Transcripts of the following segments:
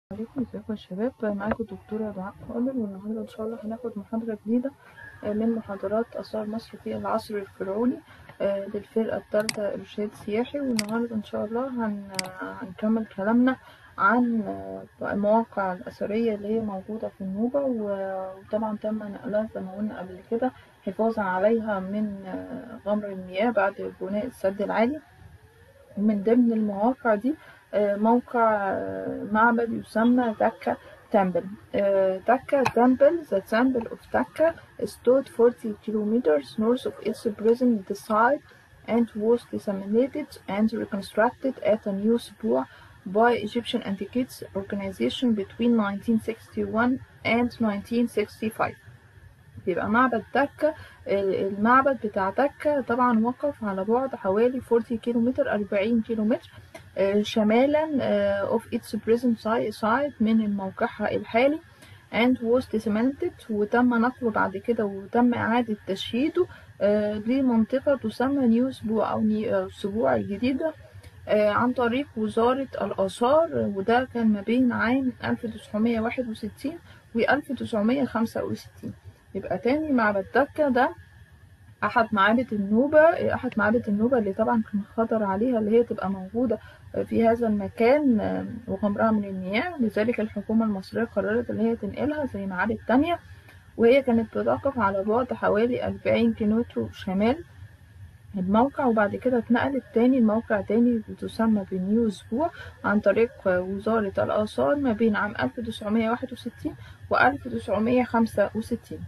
عليكم ازيكم يا شباب معاكم الدكتورة دعاء قادر والنهاردة ان شاء الله هناخد محاضرة جديدة من محاضرات آثار مصر في العصر الفرعوني للفرقة التالتة إرشاد سياحي والنهاردة ان شاء الله هن... هنكمل كلامنا عن المواقع الأثرية اللي هي موجودة في النوبة وطبعا تم نقلها زي ما قلنا قبل كده حفاظا عليها من غمر المياه بعد بناء السد العالي من ضمن المواقع دي موقع معبد يسمى دكا تمبل دكا تمبل the temple of Dhaka stood 40 kilometers north of its present site and was disseminated and reconstructed at a new spur by Egyptian Antiquities Organization between 1961 and 1965 يبقى معبد دكا المعبد بتاع دكا طبعا وقف على بعد حوالي 40 كيلومتر 40 كيلومتر شمالا of its present site من موقعها الحالي and was dismantled وتم نقله بعد كده وتم إعادة تشييده لمنطقة تسمى نيو سبوع أو سبوع الجديدة عن طريق وزارة الآثار وده كان ما بين عام 1961 و 1965 يبقى تاني معبد دكا ده أحد معابد النوبة أحد معابد النوبة اللي طبعا كان خطر عليها اللي هي تبقى موجودة في هذا المكان وغمرها من المياه لذلك الحكومة المصرية قررت اللي هي تنقلها زي معابد تانية وهي كانت بتقف على بعد حوالي 40 كيلومتر شمال الموقع وبعد كده اتنقلت تاني الموقع تاني بتسمى بنيو اسبوع عن طريق وزارة الآثار ما بين عام 1961 و 1965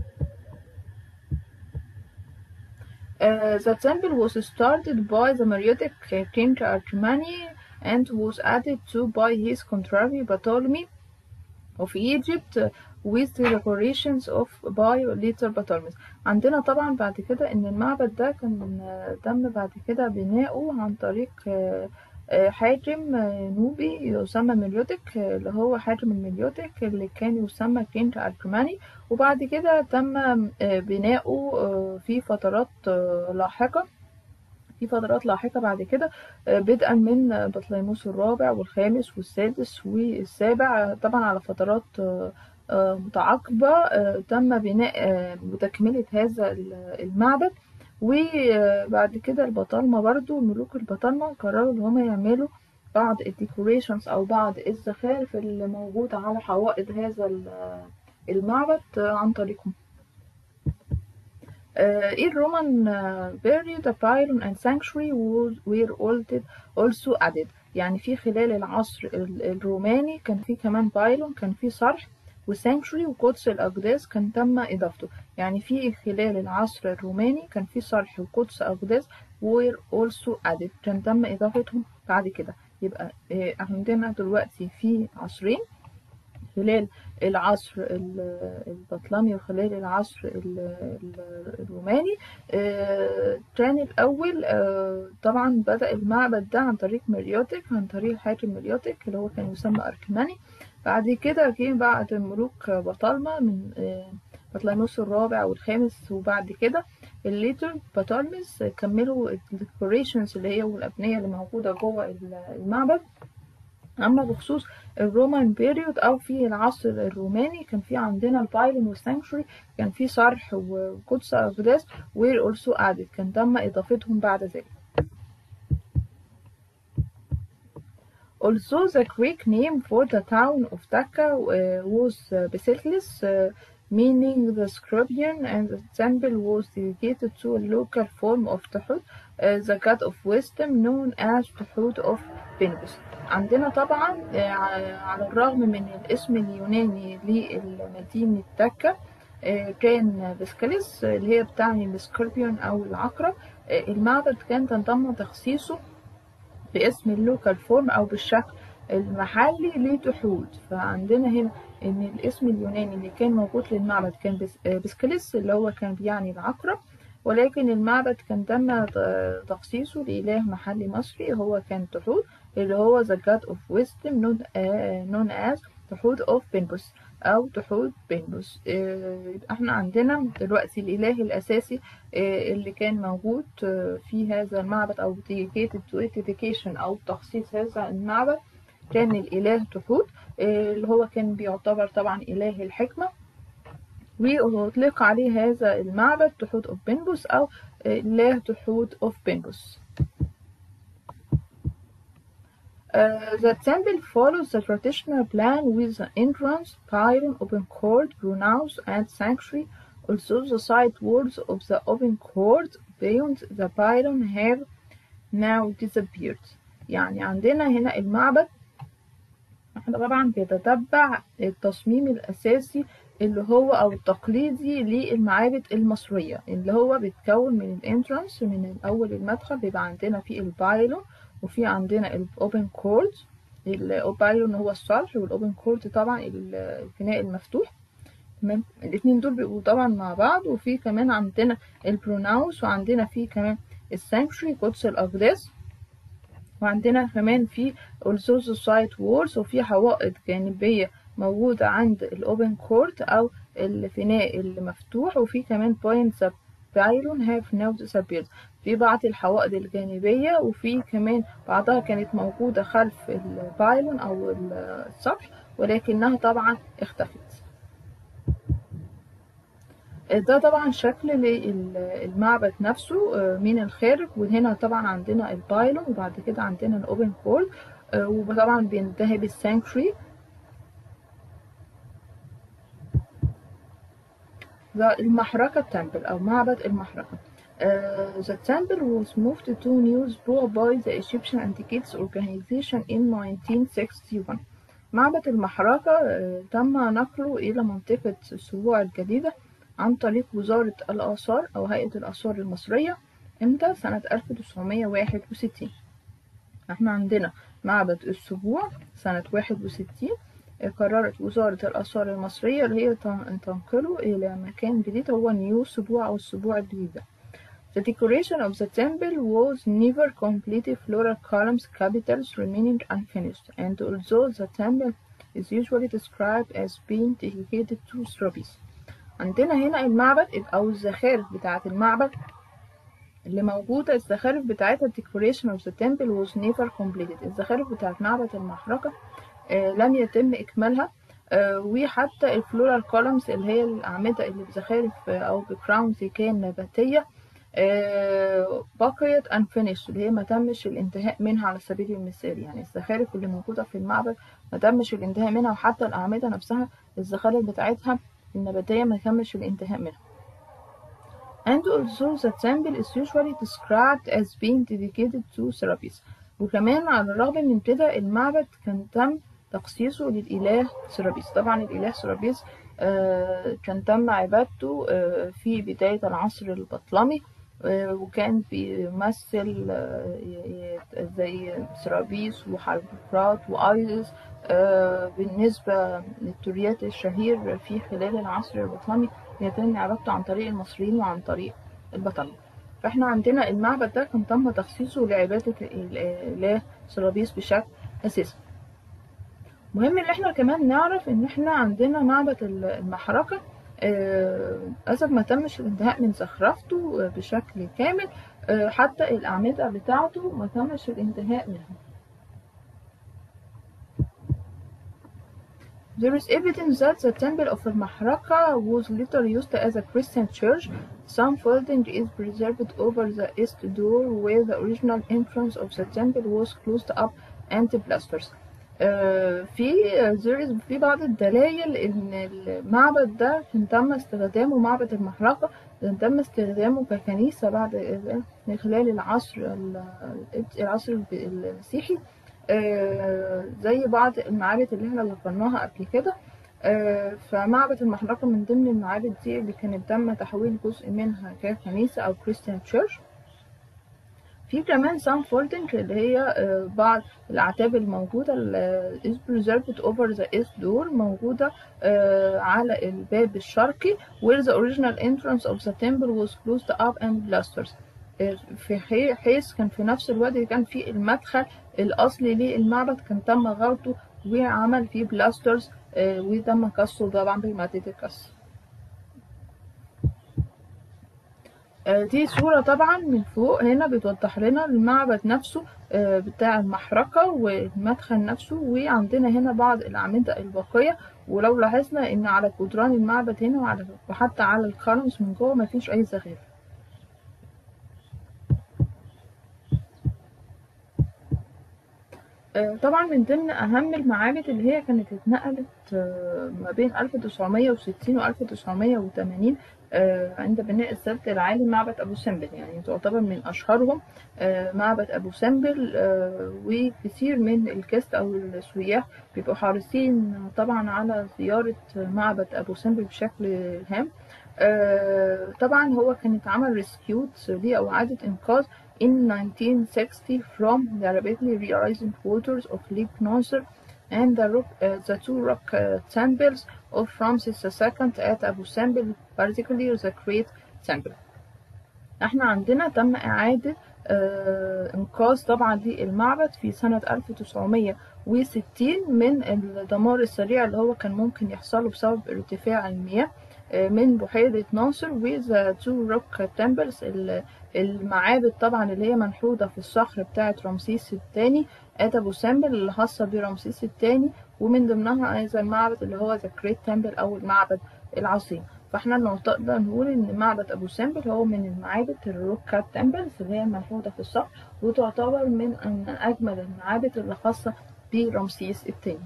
Uh, the temple was started by the Meroitic king Archimani and was added to by his contemporary Ptolemy of Egypt with the decorations of by later Ptolemies عندنا طبعا بعد كده ان المعبد ده كان تم بعد كده بناؤه عن طريق حاكم نوبي يسمى مليوتك اللي هو حاكم المليوتك اللي كان يسمى كينج أركماني وبعد كده تم بناؤه في فترات لاحقة في فترات لاحقة بعد كده بدءا من بطليموس الرابع والخامس والسادس والسابع طبعا على فترات متعاقبة تم بناء وتكملة هذا المعبد وبعد كده البطالمة برضو ملوك البطالمة قرروا ان هما يعملوا بعض الديكوريشنز او بعض الزخارف اللي موجودة على حوائط هذا المعبد عن طريقهم in Roman period a pylon and sanctuary were also added يعني في خلال العصر الروماني كان في كمان بايلون كان في صرح وسانكشوري وقدس الأقداس كان تم إضافته يعني في خلال العصر الروماني كان في صرح وقدس أقداس were also added كان تم إضافتهم بعد كده يبقى عندنا دلوقتي في عصرين خلال العصر البطلمي وخلال العصر الروماني كان الأول طبعا بدأ المعبد ده عن طريق مريوتك عن طريق حاكم مريوتك اللي هو كان يسمى أركماني بعد كده جه بعد ملوك بطالمة من بطليموس الرابع والخامس وبعد كده الليتر بطالمس كملوا الديكوريشنز اللي هي والأبنية اللي موجودة جوه المعبد أما بخصوص الرومان بيريود أو في العصر الروماني كان في عندنا البايلون والسانكشوري كان في صرح وقدس أقداس وير أولسو أدد كان تم إضافتهم بعد ذلك Also, the Greek name for the town of Dhaka uh, was uh, Basilis, uh, meaning the scorpion, and the temple was dedicated to a local form of Tuhut, the god of wisdom, known as Tuhut of Bengus. عندنا طبعا على الرغم من الاسم اليوناني لمدينة دكا كان بسكاليس اللي هي بتعني السكوربيون أو العقرب المعبد كان تم تخصيصه باسم اللوكال فورم او بالشكل المحلي لتحوت فعندنا هنا ان الاسم اليوناني اللي كان موجود للمعبد كان بسكاليس اللي هو كان بيعني العقرب ولكن المعبد كان تم تخصيصه لإله محلي مصري هو كان تحوت اللي هو the god of wisdom known, uh, known as تحوت of Benbus أو تحوت بنبس يبقى احنا عندنا دلوقتي الإله الأساسي اللي كان موجود في هذا المعبد أو dedicated to dedication أو تخصيص هذا المعبد كان الإله تحوت اللي هو كان بيعتبر طبعا إله الحكمة وأطلق عليه هذا المعبد تحوت أوف بنبوس أو إله تحوت أوف بنبوس Uh, the temple follows the traditional plan with the entrance, pylon, open court, pronaos, and sanctuary. Also, the side walls of the open court beyond the pylon have now disappeared. يعني عندنا هنا المعبد احنا طبعا بيتتبع التصميم الأساسي اللي هو أو التقليدي للمعابد المصرية اللي هو بيتكون من الانترانس من أول المدخل بيبقى عندنا فيه البايلون وفي عندنا الاوبن كورد البايلون هو الصرح والاوبن كورد طبعا الفناء المفتوح تمام الاتنين دول بيبقوا طبعا مع بعض وفي كمان عندنا البروناوس وعندنا في كمان السانكشري قدس الأقداس وعندنا كمان في also سايت وورز وفي حوائط جانبية موجودة عند الأوبن كورت أو الفناء المفتوح وفي كمان points the pylon have now disappeared في بعض الحوائط الجانبية وفي كمان بعضها كانت موجودة خلف البايلون أو السطح ولكنها طبعا اختفت ده طبعا شكل للمعبد نفسه من الخارج وهنا طبعا عندنا البايلون وبعد كده عندنا الاوبن كول وطبعا بينتهي بالسانكشري المحرقة تمبل أو معبد المحرقة Uh, the temple was moved to New Spa by the Egyptian Antiquities Organization in 1961. معبد المحرقة uh, تم نقله إلى منطقة السبوع الجديدة عن طريق وزارة الآثار أو هيئة الآثار المصرية إمتى سنة 1961 احنا عندنا معبد السبوع سنة 61 قررت وزارة الآثار المصرية اللي هي تنقله إلى مكان جديد هو نيو سبوع أو السبوع الجديدة The decoration of the temple was never completed floral columns capitals remaining unfinished and although the temple is usually described as being dedicated to Serapis عندنا هنا المعبد أو الزخارف بتاعة المعبد اللي موجودة الزخارف بتاعتها decoration of the temple was never completed الزخارف بتاعة معبد المحرقة آه لم يتم إكمالها آه وحتى الفلورال كولمز اللي هي الأعمدة اللي بزخارف آه أو بكراونز كان نباتية آه بقيت unfinished اللي هي ما تمش الانتهاء منها على سبيل المثال يعني الزخارف اللي موجودة في المعبد ما تمش الانتهاء منها وحتى الأعمدة نفسها الزخارف بتاعتها النباتية ما تمش الانتهاء منها and also the temple is usually described as being dedicated to Serapis وكمان على الرغم من كده المعبد كان تم تخصيصه للإله سيرابيس طبعا الإله سيرابيس آه كان تم عبادته آه في بداية العصر البطلمي آه وكان بيمثل زي سيرابيس وحربرات وأيزس بالنسبة للتوريات الشهير في خلال العصر البطلمي يتم عبادته عن طريق المصريين وعن طريق البطلمة فاحنا عندنا المعبد ده كان تم تخصيصه لعبادة الإله سيرابيس بشكل أساسي مهم ان احنا كمان نعرف ان احنا عندنا معبد المحرقة للأسف ما تمش الانتهاء من زخرفته بشكل كامل حتى الأعمدة بتاعته ما تمش الانتهاء منها There is evidence that the temple of Al-Mahraka was later used as a Christian church. Some folding is preserved over the east door where the original entrance of the temple was closed up and plastered. في في بعض الدلائل ان المعبد ده كان تم استخدامه معبد المحرقة كان تم استخدامه ككنيسة بعد من خلال العصر العصر المسيحي زي بعض المعابد اللي احنا ذكرناها قبل كده فمعبد المحرقة من ضمن المعابد دي اللي كانت تم تحويل جزء منها ككنيسة أو كريستيان تشيرش في كمان سام فولدنج اللي هي بعض الأعتاب الموجودة is preserved over the east door موجودة على الباب الشرقي where the original entrance of the temple was closed up and plastered في حيث كان في نفس الوقت كان في المدخل الأصلي للمعبد كان تم غلطه وعمل فيه بلاسترز وتم كسره طبعا بمادة الكسر دي صورة طبعا من فوق هنا بتوضح لنا المعبد نفسه بتاع المحرقة والمدخل نفسه وعندنا هنا بعض الأعمدة الباقية ولو لاحظنا إن على جدران المعبد هنا وعلى وحتى على الكولمز من جوه مفيش أي زخارف طبعا من ضمن أهم المعابد اللي هي كانت اتنقلت ما بين 1960 و 1980 عند بناء السد العالي معبد أبو سمبل يعني تعتبر من أشهرهم معبد أبو سمبل وكثير من الكست أو السياح بيبقوا حريصين طبعا على زيارة معبد أبو سمبل بشكل هام طبعا هو كان اتعمل ريسكيوت ليه أو إعادة إنقاذ in 1960 from the rapidly rising waters of Lake Nasser and the, rock, uh, the two rock uh, temples of Ramses II at Abu Simbel, particularly the Great Temple. احنا عندنا تم إعادة آه إنقاذ طبعا للمعبد في سنة 1960 من الدمار السريع اللي هو كان ممكن يحصله بسبب ارتفاع المياه من بحيرة ناصر وذا تو روك تمبلز المعابد طبعا اللي هي منحوتة في الصخر بتاعة رمسيس الثاني آت أبو سمبل اللي خاصة برمسيس الثاني ومن ضمنها هذا المعبد اللي هو ذا جريت تمبل أو المعبد العظيم فاحنا نقدر نقول إن معبد أبو سمبل هو من المعابد الروك كات تمبلز اللي هي منحوتة في الصخر وتعتبر من أجمل المعابد اللي خاصة برمسيس الثاني.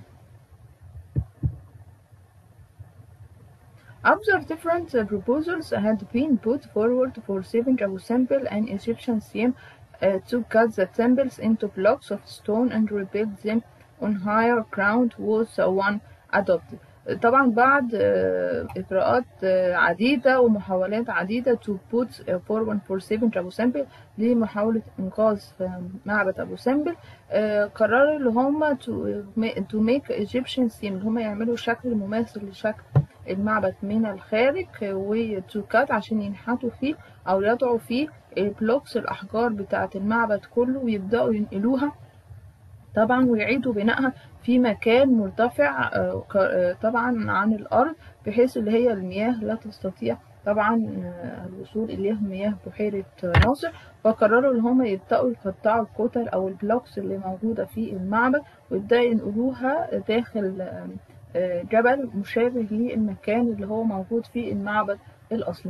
Other different uh, proposals had been put forward for saving Abu Simbel and Egyptian Siem uh, to cut the temples into blocks of stone and rebuild them on higher ground was the one adopted. طبعا بعد إجراءات عديدة ومحاولات عديدة to put forward for saving أبو سمبل لمحاولة إنقاذ معبد أبو سمبل قرروا اللي هم to make Egyptian Siem اللي هم يعملوا شكل مماثل لشكل المعبد من الخارج وتوكات عشان ينحتوا فيه أو يضعوا فيه البلوكس الأحجار بتاعة المعبد كله ويبدأوا ينقلوها طبعا ويعيدوا بنائها في مكان مرتفع طبعا عن الأرض بحيث اللي هي المياه لا تستطيع طبعا الوصول إليه مياه بحيرة ناصر فقرروا إن هما يبدأوا يقطعوا الكتل أو البلوكس اللي موجودة في المعبد ويبدأوا ينقلوها داخل جبل مشابه للمكان اللي هو موجود فيه المعبد الأصلي.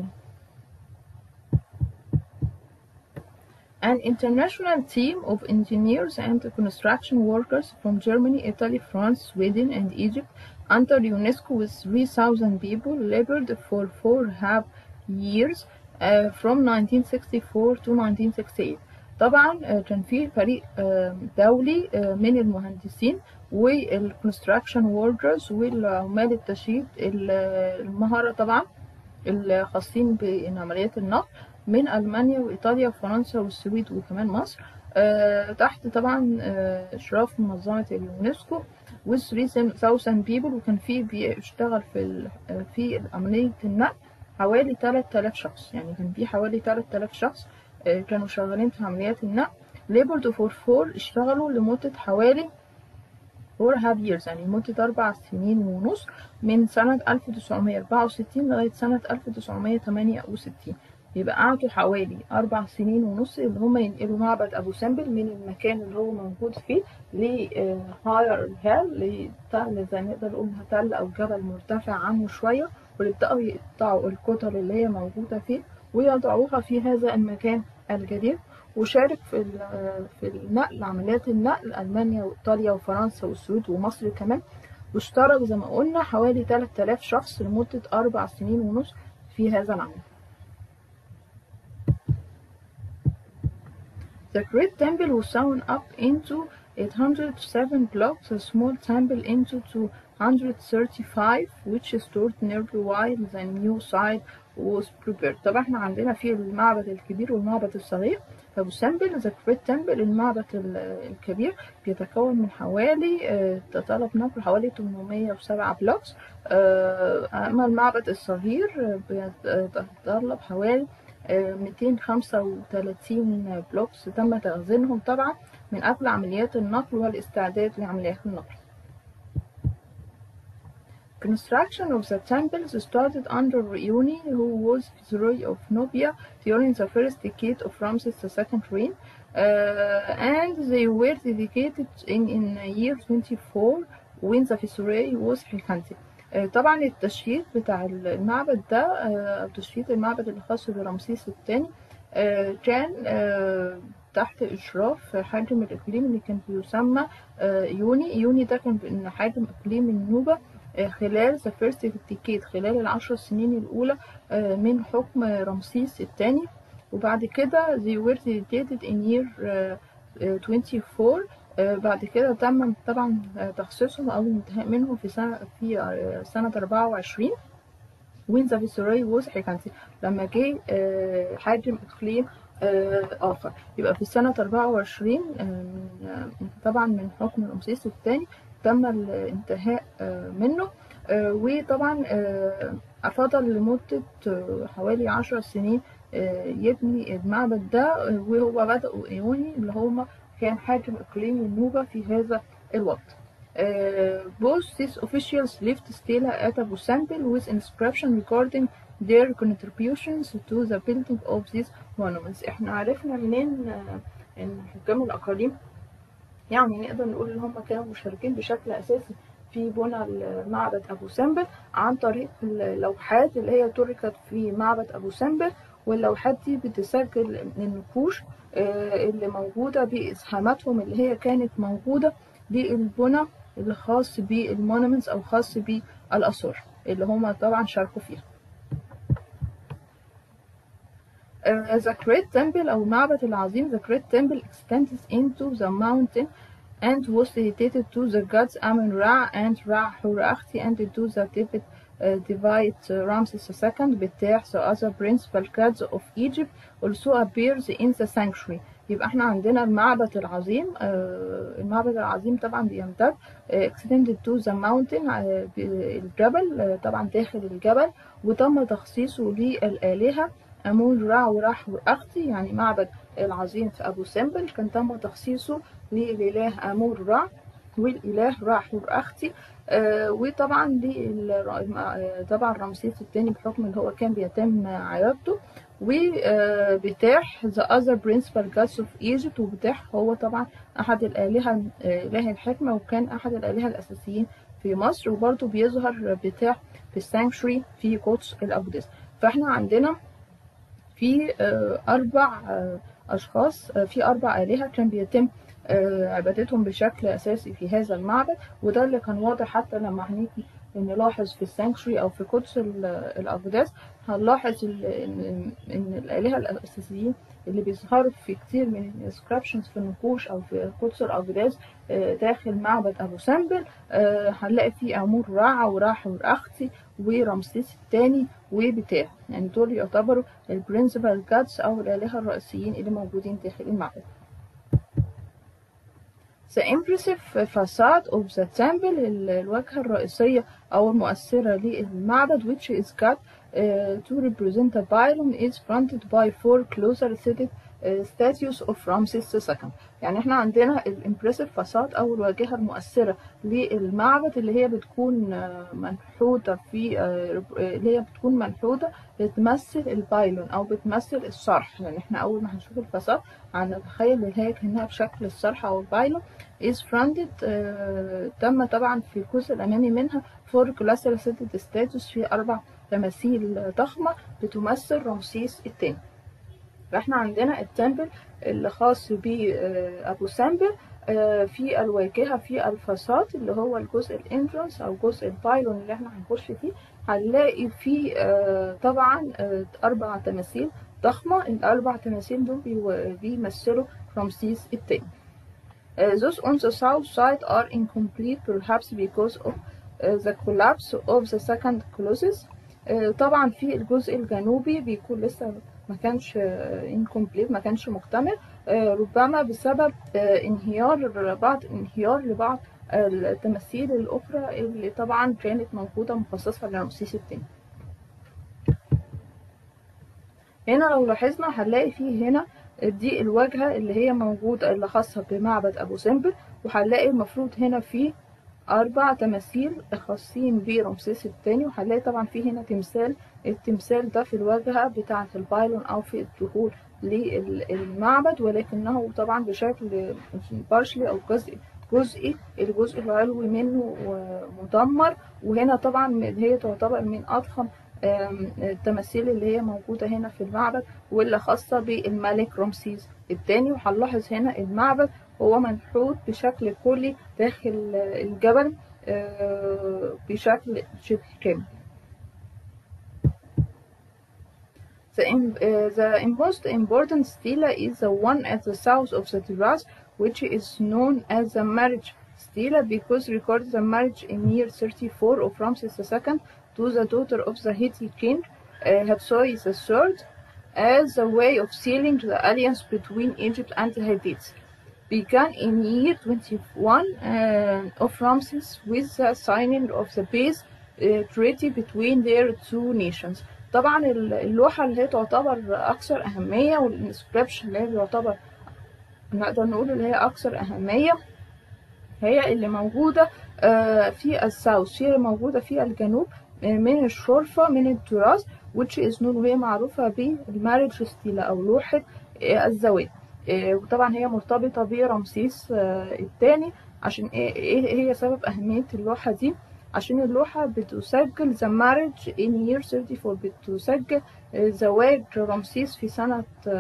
An international team of engineers and construction workers from Germany, Italy, France, Sweden, and Egypt under UNESCO with 3,000 people labored for four half years uh, from 1964 to 1968. طبعا كان في فريق دولي من المهندسين والكونستراكشن ووركرز والعمال التشييد المهارة طبعا الخاصين بعمليات النقل من ألمانيا وإيطاليا وفرنسا والسويد وكمان مصر تحت طبعا إشراف منظمة اليونسكو with 3000 people وكان في بيشتغل في في عملية النقل حوالي 3000 شخص يعني كان في حوالي 3000 شخص كانوا شغالين في عمليات النقل labored for four اشتغلوا لمدة حوالي four half years يعني لمدة أربع سنين ونص من سنة 1964 لغاية سنة 1968 يبقى قعدوا حوالي أربع سنين ونص اللي هما ينقلوا معبد أبو سمبل من المكان اللي هو موجود فيه لهاير هيل لتل زي نقدر نقول تل أو جبل مرتفع عنه شوية ويبدأوا يقطعوا الكتل اللي هي موجودة فيه ويضعوها في هذا المكان الجديد وشارك في في النقل عمليات النقل ألمانيا وإيطاليا وفرنسا والسويد ومصر كمان واشترك زي ما قلنا حوالي 3000 شخص لمدة أربع سنين ونص في هذا العمل. The Great Temple was sewn up into 807 blocks, a small temple into 235 which stood nearby while the new site was prepared. طبعا احنا عندنا في المعبد الكبير والمعبد الصغير أبو سمبل ذا جريت تمبل المعبد الكبير بيتكون من حوالي تطلب نقل حوالي 807 بلوكس أما المعبد الصغير بيتطلب حوالي 235 بلوكس تم تخزينهم طبعا من قبل عمليات النقل والاستعداد لعمليات النقل. construction of the temples started under Ioni, who was viceroy of Nubia during the first decade of Ramses II reign, uh, and they were dedicated in, in year 24 when the viceroy was Hilkhanti. آه، طبعا التشييد بتاع المعبد ده آه، أو تشييد المعبد الخاص برمسيس الثاني آه، كان آه، تحت إشراف حاكم الإقليم اللي كان بيسمى آه، يوني يوني ده كان إن حاكم إقليم النوبة آه، خلال the first decade خلال العشر سنين الأولى آه، من حكم رمسيس الثاني وبعد كده they were dedicated in year آه، آه، 24 آه، بعد كده تم طبعا آه، تخصيصهم أو الانتهاء منهم في سنة في آه، سنة 24 وين ذا فيسروي ووز حكانسي لما جه آه، حاكم إقليم آه، آخر يبقى في السنة 24 آه، من آه، طبعا من حكم رمسيس الثاني تم الانتهاء آه، منه آه، وطبعا آه، فضل لمدة آه، حوالي عشر سنين آه، يبني المعبد ده آه، وهو بدأوا إيوني اللي هما كان حاكم إقليم النوبة في هذا الوقت. Uh, both these officials left stela at Abu Simbel with inscription recording their contributions to the building of these monuments. احنا عرفنا منين آه، ان حكام الاقاليم يعني نقدر نقول ان هم كانوا مشاركين بشكل اساسي في بنى معبد ابو سمبل عن طريق اللوحات اللي هي تركت في معبد ابو سمبل واللوحات دي بتسجل النقوش آه، اللي موجوده باسهاماتهم اللي هي كانت موجوده للبنى اللي خاص بالمونومنتس او خاص بالاثار اللي هم طبعا شاركوا فيها Uh, the Great Temple أو المعبد العظيم the Great Temple extends into the mountain and was dedicated to the gods Amun-Ra and Ra-Hurachti and to the David uh, divide uh, Ramses II بتاع the other principal gods of Egypt also appears in the sanctuary يبقى احنا عندنا المعبد العظيم آه، المعبد العظيم طبعا بيمتد آه، extended to the mountain آه، الجبل آه، طبعا داخل الجبل وتم تخصيصه للآلهة أمون را وراح وأختي يعني معبد العظيم في أبو سمبل كان تم تخصيصه للإله أمون را والإله راح وأختي آه وطبعا لل- آه، طبعا رمسيس الثاني بحكم ان هو كان بيتم عيادته وبتاح the other principal gods of Egypt وبتاح هو طبعا أحد الآلهة آه، إله الحكمة وكان أحد الآلهة الأساسيين في مصر وبرضه بيظهر بتاح في السانكشري في قدس الأقداس فاحنا عندنا في آه، أربع آه، أشخاص آه، في أربع آلهة كان بيتم آه، عبادتهم بشكل أساسي في هذا المعبد وده اللي كان واضح حتى لما هنيجي نلاحظ في السانكشري أو في قدس ال- الأقداس هنلاحظ ال- إن إن الآلهة الأساسيين اللي بيظهروا في كتير من الانسكريبشنز في النقوش أو في قدس الأقداس آه، داخل معبد أبو سمبل آه، هنلاقي فيه أمور رع وراح ورأختي ورمسيس الثاني وبتاع يعني دول يعتبروا البرنسبال جادز أو الآلهة الرئيسيين اللي موجودين داخل المعبد. The impressive facade of the temple ال- الواجهة الرئيسية أو المؤثرة للمعبد which is cut uh, to represent the pylon is fronted by four closer seated uh, statues of Ramses II يعني احنا عندنا الامبرسيف فاساد أو الواجهة المؤثرة للمعبد اللي هي بتكون آه، منحوتة في آه، اللي هي بتكون منحوتة بتمثل البايلون أو بتمثل الصرح يعني احنا أول ما هنشوف الفاساد هنتخيل اللي هي كأنها بشكل الصرح أو البايلون is fronted آه، تم طبعا في الجزء الأمامي منها فور كلاسر سيتد ستاتوس في أربع تماثيل ضخمة بتمثل رمسيس الثاني فاحنا عندنا التمبل اللي خاص بأبو سمبل آه، في الواجهة في الفاساد اللي هو الجزء الانترنس أو جزء البايلون اللي احنا هنخش فيه هنلاقي فيه آه، طبعا آه، أربع تماثيل ضخمة الأربع تماثيل دول بيو- بيمثلوا رمسيس الثاني. Uh, those on the south side are incomplete perhaps because of uh, the collapse of the second colossus. Uh, طبعا في الجزء الجنوبي بيكون لسه ما كانش uh, incomplete ما كانش مكتمل uh, ربما بسبب uh, انهيار بعض انهيار لبعض التماثيل الأخرى اللي طبعا كانت موجودة مخصصة لرمسيس الثاني. هنا لو لاحظنا هنلاقي فيه هنا دي الواجهة اللي هي موجودة اللي خاصة بمعبد أبو سمبل وهنلاقي المفروض هنا في أربع تماثيل خاصين برمسيس الثاني وهنلاقي طبعا في هنا تمثال التمثال ده في الواجهة بتاعة البايلون أو في الدخول للمعبد ولكنه طبعا بشكل بارشلي أو جزئي جزئي الجزء العلوي منه مدمر وهنا طبعا هي تعتبر من أضخم التماثيل اللي هي موجودة هنا في المعبد واللي خاصة بالملك رمسيس الثاني وهنلاحظ هنا المعبد هو منحوت بشكل كلي داخل الجبل بشكل شبه كامل The, uh, the most important stela is the one at the south of the terrace, which is known as the marriage stela because recorded the marriage in year 34 of Ramses II to the daughter of the Hittite king uh, Hatshepsut III as a way of sealing the alliance between Egypt and the Hittites. Began in year 21 uh, of Ramses with the signing of the peace uh, treaty between their two nations. طبعا اللوحة اللي هي تعتبر أكثر أهمية والإنسكريبشن اللي هي تعتبر نقدر نقول اللي هي أكثر أهمية هي اللي موجودة في الساوث هي موجودة في الجنوب من الشرفة من التراث which is known وهي معروفة بالمارج ستيلا أو لوحة الزواج وطبعا هي مرتبطة برمسيس الثاني عشان ايه هي سبب أهمية اللوحة دي عشان اللوحة بتسجل the marriage in year 34 بتسجل زواج رمسيس في سنة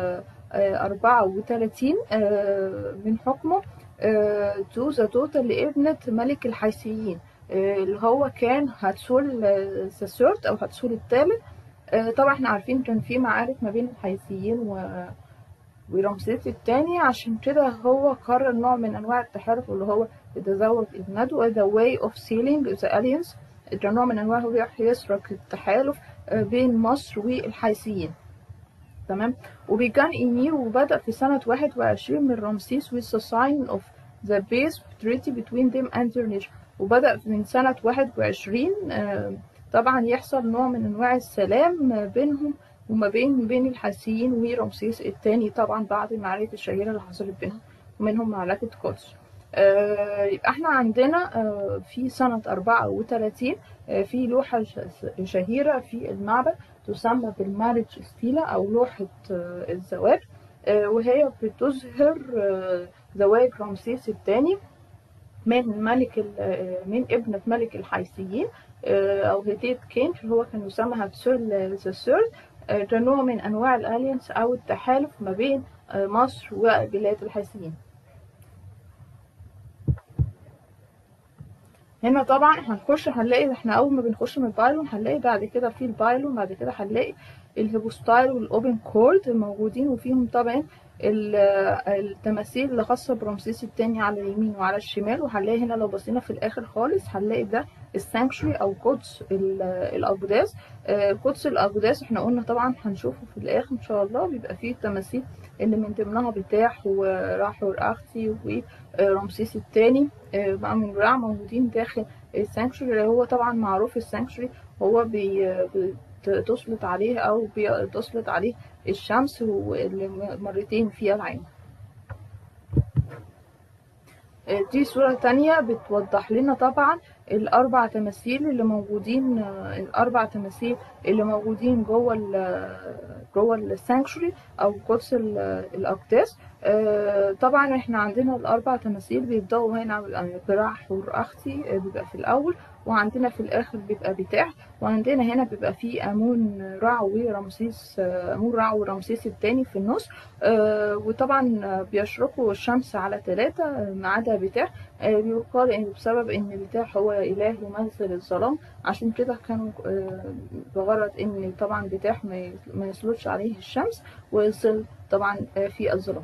34 من حكمه تو ذا توتال لابنة ملك الحيثيين اللي هو كان هتسول ساسورت أو هتسول الثالث طبعا احنا عارفين كان في معارك ما بين الحيثيين و ورمسيس الثاني عشان كده هو قرر نوع من انواع التحالف اللي هو يتزوج ابنته the way of sealing the alliance ده نوع من انواع هو يسرق التحالف بين مصر والحيثيين تمام وبيجان إيمير وبدأ في سنة 21 من رمسيس with the sign of the peace treaty between them and their nation وبدأ من سنة 21 طبعا يحصل نوع من أنواع السلام بينهم وما بين بين الحيثيين ورمسيس الثاني طبعا بعد المعارك الشهيرة اللي حصلت بينهم ومنهم معركة قدس يبقى احنا عندنا في سنة 34 في لوحة شهيرة في المعبد تسمى بالمارج ستيلا أو لوحة الزواج وهي بتظهر زواج رمسيس الثاني من ملك من ابنة ملك الحيثيين أو هيتيت كين اللي هو كان يسمى هاتسول الثيرد ده نوع من أنواع الألينس أو التحالف ما بين مصر وبلاد الحيثيين هنا طبعا هنخش هنلاقي احنا اول ما بنخش من البايلون هنلاقي بعد كده في البايلون بعد كده هنلاقي الهيبوستايل والاوبن كورد موجودين وفيهم طبعا التماثيل اللي خاصه برمسيس الثاني على اليمين وعلى الشمال وهنلاقي هنا لو بصينا في الاخر خالص هنلاقي ده السانكشري او قدس الاقداس قدس الاقداس احنا قلنا طبعا هنشوفه في الاخر ان شاء الله بيبقى فيه التماثيل اللي من ضمنها بتاح وراحور اختي ورمسيس الثاني بقى من رع موجودين داخل السانكشري اللي هو طبعا معروف السانكشري هو بي تسلط عليه او بتسلط عليه الشمس مرتين في العام دي صورة تانية بتوضح لنا طبعا الأربع تماثيل اللي موجودين الأربع تماثيل اللي موجودين جوه ال جوه السانكشوري أو قدس الأقداس طبعا احنا عندنا الأربع تماثيل بيبدأوا هنا براع حور أختي بيبقى في الأول وعندنا في الآخر بيبقى بتاع وعندنا هنا بيبقى فيه أمون رع ورمسيس أمون رع ورمسيس التاني في النص وطبعا بيشرقوا الشمس على ثلاثة ما عدا بتاع بيقال إن بسبب إن بتاع هو إله يمثل الظلام عشان كده كانوا بغرض إن طبعا بتاع ما يسلطش عليه الشمس ويصل طبعا في الظلام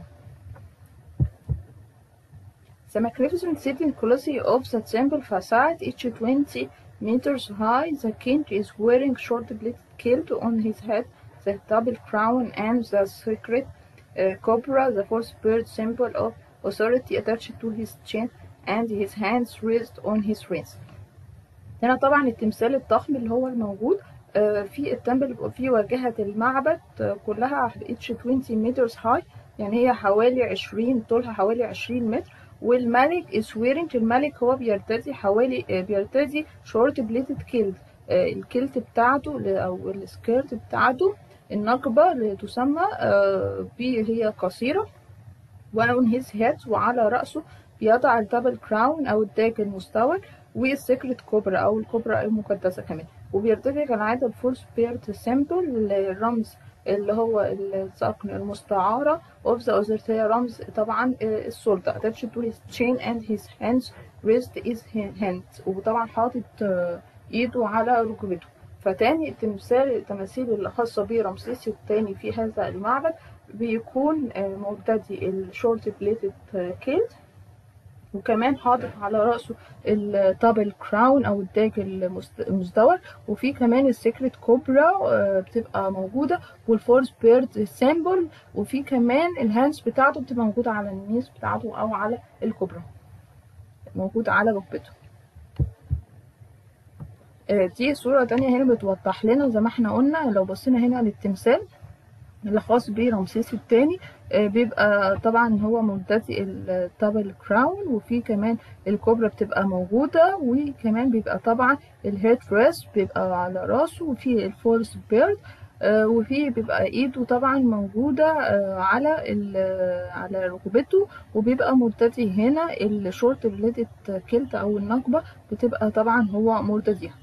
The magnificent sitting colossi of the temple facade, each 20 meters high, the king is wearing short-bladed kilt on his head, the double crown, and the sacred uh, cobra, the fourth bird symbol of authority attached to his chin, and his hands raised on his wrists. هنا طبعا التمثال الضخم اللي هو الموجود في التمبل في واجهة المعبد كلها each 20 meters high يعني هي حوالي 20 طولها حوالي 20 متر والملك is wearing الملك هو بيرتدي حوالي آه، بيرتدي short bladed kilt آه، الكيلت بتاعته ل- أو السكيرت بتاعته النقبة اللي تسمى آه، بي هي قصيرة وعلى his head وعلى رأسه بيضع الدبل كراون أو التاج المستور والسكرت كوبرا أو الكوبرا المقدسة كمان وبيرتدي كالعادة الفول سبيرت سيمبل الرمز اللي هو الصقن المستعارة of the authority رمز طبعا آه، السلطة attached to his chain and his hands wrist is hands وطبعا حاطط آه، ايده على ركبته فتاني التمثال التماثيل اللي خاصة برمسيس الثاني في هذا المعبد بيكون آه، مرتدي الشورت بليتد كيلت وكمان حاطط على رأسه الدبل كراون أو التاج المست- المزدور وفي كمان السيكريت كوبرا آه، بتبقى موجودة والفورس بيرد سيمبل وفي كمان الهاندز بتاعته بتبقى موجودة على النيس بتاعته أو على الكوبرا موجودة على ركبته آه، دي صورة تانية هنا بتوضح لنا زي ما احنا قلنا لو بصينا هنا للتمثال اللي خاص برمسيس الثاني بيبقى طبعا هو مرتدي الدبل كراون وفي كمان الكوبرا بتبقى موجودة وكمان بيبقى طبعا الهيد دريس بيبقى على راسه وفي الفورس بيرد وفي بيبقى ايده طبعا موجودة آه، على ال- على ركبته وبيبقى مرتدي هنا الشورت بليدد كيلت او النقبة بتبقى طبعا هو مرتديها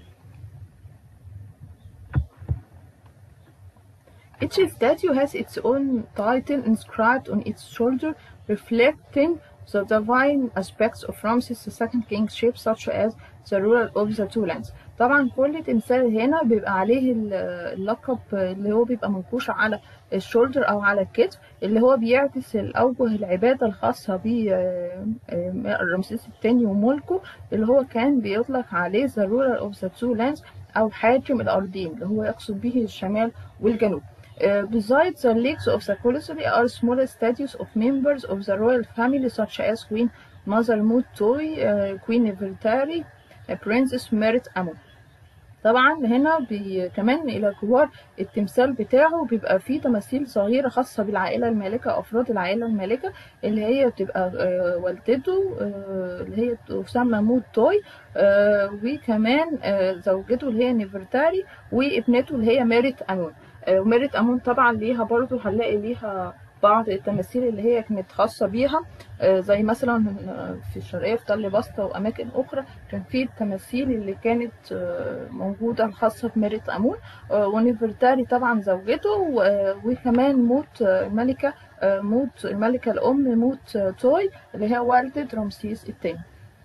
Each statue has its own title inscribed on its shoulder, reflecting the divine aspects of Ramses II kingship, such as the ruler of the two lands. طبعا كل تمثال هنا بيبقى عليه ال- اللقب اللي هو بيبقى منقوش على الشولدر او على الكتف اللي هو بيعكس الاوجه العباده الخاصه ب رمسيس الثاني وملكه اللي هو كان بيطلق عليه the ruler of the two lands او حاكم الارضين اللي هو يقصد به الشمال والجنوب Uh, besides the legs of the colosseum are smaller statues of members of the royal family such as Queen Mother Mutoy, uh, Queen Nefertari, uh, Princess Merit Amon. طبعا هنا بي كمان الى جوار التمثال بتاعه بيبقى فيه تماثيل صغيره خاصه بالعائله المالكه افراد العائله المالكه اللي هي بتبقى آه، والدته آه، اللي هي تسمى موت توي آه، وكمان آه، زوجته اللي هي نيفرتاري وابنته اللي هي ميريت امون آه، وميريت امون طبعا ليها برضو هنلاقي ليها بعض التماثيل اللي هي كانت خاصة بيها آه، زي مثلا آه، في الشرقية في تل بسطة وأماكن أخرى كان في التماثيل اللي كانت آه، موجودة الخاصة بميريت أمون آه، ونفرتاري طبعا زوجته و- آه، وكمان موت آه، الملكة آه، موت الملكة الأم موت آه، توي اللي هي والدة رمسيس الثاني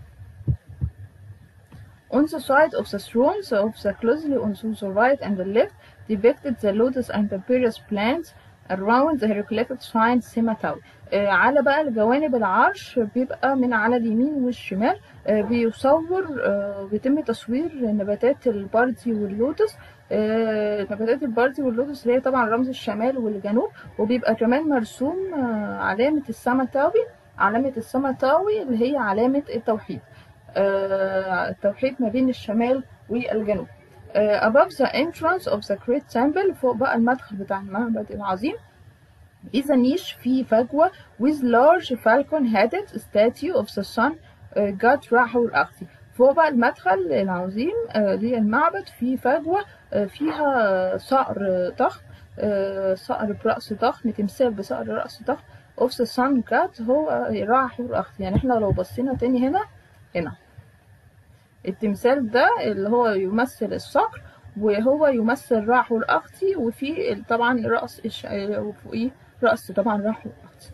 On the side of the thrones of the closely on the right and the left depicted the lotus and papyrus plants around the hieroglyphic sign Simatawi. آه، على بقى الجوانب العرش بيبقى من على اليمين والشمال آه، بيصور آه، بيتم تصوير نباتات البردي واللوتس آه، نباتات البردي واللوتس اللي هي طبعا رمز الشمال والجنوب وبيبقى كمان مرسوم آه، علامة السمتاوي علامة السمتاوي اللي هي علامة التوحيد آه، التوحيد ما بين الشمال والجنوب آه، above the entrance of the great temple فوق بقى المدخل بتاع المعبد العظيم is a niche في فجوة with large falcon headed statue of the sun uh, god راحو الأخسي فوق بقى المدخل العظيم آه، للمعبد في فجوة آه، فيها صقر ضخم آه، صقر برأس ضخم تمثال بصقر رأس ضخم of the sun god هو راحو الأخسي يعني احنا لو بصينا تاني هنا هنا التمثال ده اللي هو يمثل الصقر وهو يمثل راحو الأخطي وفي طبعا رأس الش... وفوقيه رأس طبعا راحو الأخطي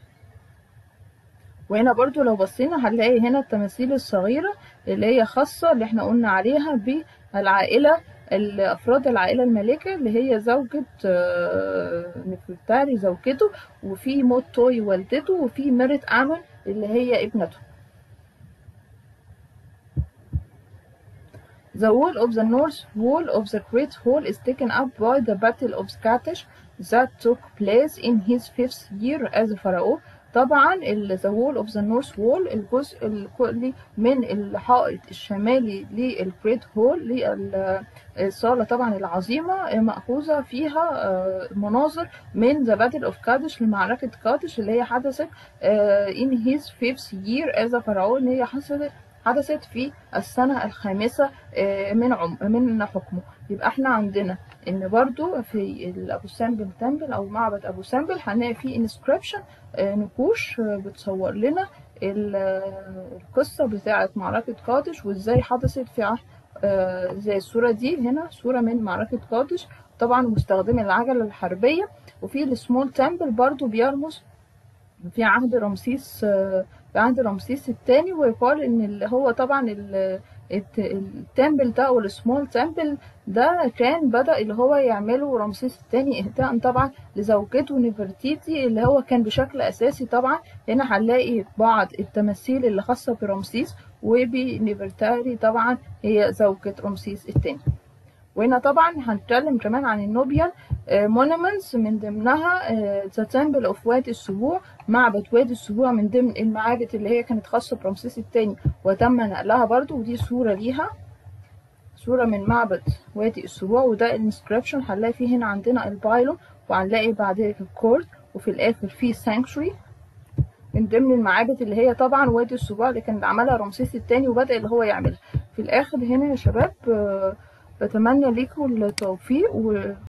وهنا برضو لو بصينا هنلاقي هنا التماثيل الصغيرة اللي هي خاصة اللي احنا قلنا عليها بالعائلة الأفراد العائلة المالكة اللي هي زوجة آه، نفرتاري زوجته وفي موت توي والدته وفي ميرت آمون اللي هي ابنته The wall of the north wall of the great hall is taken up by the Battle of Skatesh that took place in his fifth year as pharaoh. طبعا ذا وول اوف ذا نورث وول الجزء الكلي من الحائط الشمالي للجريت هول للصاله طبعا العظيمه ماخوذه فيها مناظر من ذا باتل اوف كادش لمعركه كادش اللي هي حدثت ان هيز فيفث يير از فرعون هي حصلت حدثت في السنة الخامسة من عم من حكمه يبقى احنا عندنا ان برضو في ابو سامبل تمبل او معبد ابو سامبل هنلاقي فيه انسكريبشن نقوش بتصور لنا القصة بتاعة معركة قادش وازاي حدثت في عهد زي الصورة دي هنا صورة من معركة قادش طبعا مستخدمة العجلة الحربية وفي السمول تمبل برضو بيرمز في عهد رمسيس في عهد رمسيس الثاني ويقال ان اللي هو طبعا التمبل ده او السمول تمبل ده كان بدأ اللي هو يعمله رمسيس الثاني اهداء طبعا لزوجته نفرتيتي اللي هو كان بشكل اساسي طبعا هنا هنلاقي بعض التماثيل اللي خاصة برمسيس وبنفرتاري طبعا هي زوجة رمسيس الثاني وهنا طبعا هنتكلم كمان عن النوبيان مونومنتس من ضمنها ذا تمبل اوف وادي السبوع معبد وادي السبوع من ضمن المعابد اللي هي كانت خاصه برمسيس الثاني وتم نقلها برضو ودي صوره ليها صوره من معبد وادي السبوع وده الانسكريبشن هنلاقي فيه هنا عندنا البايلون وهنلاقي بعدين الكورد وفي الاخر في سانكشري من ضمن المعابد اللي هي طبعا وادي السبوع اللي كان عملها رمسيس الثاني وبدأ اللي هو يعملها في الاخر هنا يا شباب بتمنى ليكم التوفيق و